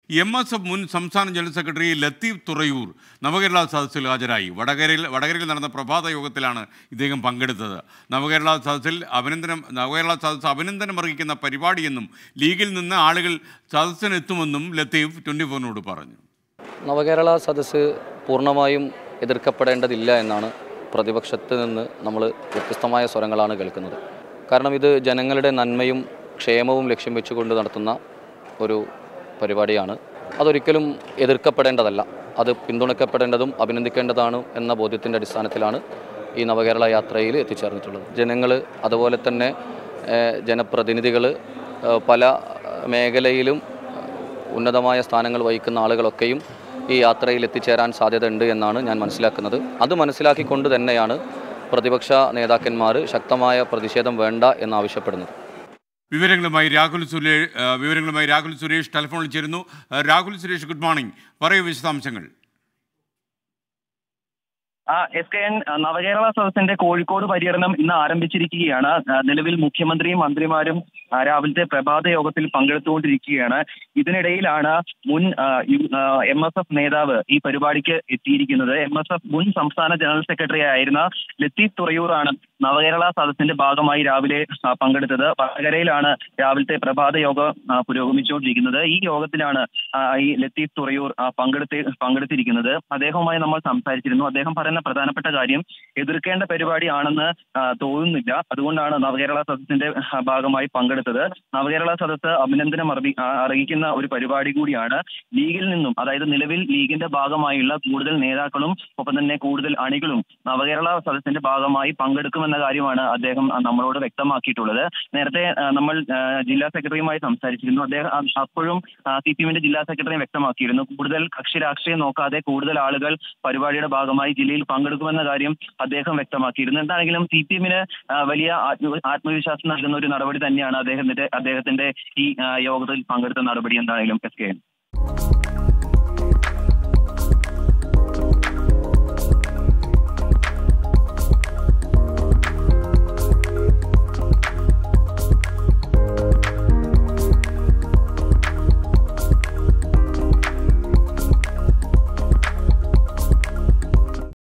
M S F മുൻ സംസ്ഥാന general secretary Latheef Thurayur നവകേരള സദസ്സിൽ ഹാജരായി വടകരയിൽ വടകരയിൽ നടന്ന പ്രഭാത യോഗത്തിലാണ് ഇദ്ദേഹം പങ്കെടുത്തത് നവകേരള സദസ്സിൽ അഭിനന്ദനം നവകേരള സദസ്സ് അഭിനന്ദനം അർഹിക്കുന്ന പരിപാടിയെന്നും ലീഗിൽ നിന്ന് ആളുകൾ സദസ്സിനെത്തുമെന്നും ലത്തീഫ് ട്വൻറ്റി ഫോറിനോട് പറഞ്ഞു നവകേരള സദസ്സ് പൂർണ്ണമായും എതിർക്കപ്പെടേണ്ടതില്ല എന്നാണ് പ്രതിപക്ഷത്ത് നിന്ന് നമ്മൾ വ്യത്യസ്തമായ സ്വരങ്ങളാണ് കേൾക്കുന്നത് കാരണം ഇത് ജനങ്ങളുടെ നന്മയും ക്ഷേമവും ലക്ഷ്യം വെച്ചുകൊണ്ട് നടത്തുന്ന ഒരു പരിപാടിയാണ് അതൊരിക്കലും എതിർക്കപ്പെടേണ്ടതല്ല അത് പിന്തുണയ്ക്കപ്പെടേണ്ടതും അഭിനന്ദിക്കേണ്ടതാണ് എന്ന ബോധ്യത്തിൻ്റെ അടിസ്ഥാനത്തിലാണ് ഈ നവകേരള യാത്രയിൽ എത്തിച്ചേർന്നിട്ടുള്ളത് ജനങ്ങൾ അതുപോലെ തന്നെ ജനപ്രതിനിധികൾ പല മേഖലയിലും ഉന്നതമായ സ്ഥാനങ്ങൾ വഹിക്കുന്ന ആളുകളൊക്കെയും ഈ യാത്രയിൽ എത്തിച്ചേരാൻ സാധ്യതയുണ്ട് എന്നാണ് ഞാൻ മനസ്സിലാക്കുന്നത് അത് മനസ്സിലാക്കിക്കൊണ്ട് തന്നെയാണ് പ്രതിപക്ഷ നേതാക്കന്മാർ ശക്തമായ പ്രതിഷേധം വേണ്ട എന്നാവശ്യപ്പെടുന്നത് വിവരങ്ങളുമായി രാഹുൽ സുരേഷ് വിവരങ്ങളുമായി രാഹുൽ സുരേഷ് ടെലിഫോണിൽ ചേരുന്നു ആ, രാഹുൽ സുരേഷ് ഗുഡ് മോർണിംഗ് പറയൂ വിശദാംശങ്ങൾ ആ എസ് കെ എൻ നവകേരള സദസ്സിന്റെ കോഴിക്കോട് പര്യടനം ഇന്ന് ആരംഭിച്ചിരിക്കുകയാണ് ആ, നിലവിൽ മുഖ്യമന്ത്രിയും മന്ത്രിമാരും ആ, രാവിലത്തെ പ്രഭാത യോഗത്തിൽ പങ്കെടുത്തുകൊണ്ടിരിക്കുകയാണ് ഇതിനിടയിലാണ് മുൻ എം എസ് എഫ് നേതാവ് ഈ പരിപാടിക്ക് എത്തിയിരിക്കുന്നത് എം എസ് എഫ് മുൻ സംസ്ഥാന ജനറൽ സെക്രട്ടറി ആയിരുന്ന ലത്തീഫ് തുറയൂറാണ് നവകേരള സദസ്സിന്റെ ഭാഗമായി രാവിലെ ആ, പങ്കെടുത്തത് വടകരയിലാണ് രാവിലത്തെ പ്രഭാത യോഗം ആ, പുരോഗമിച്ചുകൊണ്ടിരിക്കുന്നത് ഈ യോഗത്തിലാണ് ആ, ഈ ലത്തീഫ് തുറയൂർ ആ, പങ്കെടുത്ത് പങ്കെടുത്തിരിക്കുന്നത് അദ്ദേഹവുമായി നമ്മൾ സംസാരിച്ചിരുന്നു അദ്ദേഹം പറയുന്ന പ്രധാനപ്പെട്ട കാര്യം എതിർക്കേണ്ട പരിപാടിയാണെന്ന് ആ, തോന്നുന്നില്ല അതുകൊണ്ടാണ് നവകേരള സദസ്സിന്റെ ആ, ഭാഗമായി പങ്കെടുത്തത് നവകേരള സദസ്സ് അഭിനന്ദനം അർപ്പി ആ, അറിയിക്കുന്ന ഒരു പരിപാടി കൂടിയാണ് ലീഗിൽ നിന്നും അതായത് നിലവിൽ ലീഗിന്റെ ഭാഗമായുള്ള കൂടുതൽ നേതാക്കളും ഒപ്പം തന്നെ കൂടുതൽ അണികളും നവകേരള സദസ്സിന്റെ ഭാഗമായി പങ്കെടുക്കുമെന്ന കാര്യമാണ് അദ്ദേഹം ആ, നമ്മളോട് വ്യക്തമാക്കിയിട്ടുള്ളത് നേരത്തെ ആ, നമ്മൾ ആ, ജില്ലാ സെക്രട്ടറിയുമായി സംസാരിച്ചിരുന്നു അദ്ദേഹം ആ, അപ്പോഴും സി പി എമ്മിന്റെ ജില്ലാ സെക്രട്ടറി വ്യക്തമാക്കിയിരുന്നു കൂടുതൽ കക്ഷി രാഷ്ട്രീയം നോക്കാതെ കൂടുതൽ ആളുകൾ പരിപാടിയുടെ ഭാഗമായി ജില്ലയിൽ പങ്കെടുക്കുമെന്ന കാര്യം അദ്ദേഹം വ്യക്തമാക്കിയിരുന്നു എന്താണെങ്കിലും സി പി എമ്മിന് വലിയ ആത്മ- ആത്മവിശ്വാസം നൽകുന്ന ഒരു നടപടി തന്നെയാണ് അദ്ദേഹത്തിന്റെ അദ്ദേഹത്തിന്റെ ഈ ആ, യോഗത്തിൽ പങ്കെടുത്ത നടപടി എന്താണെങ്കിലും എസ് കെ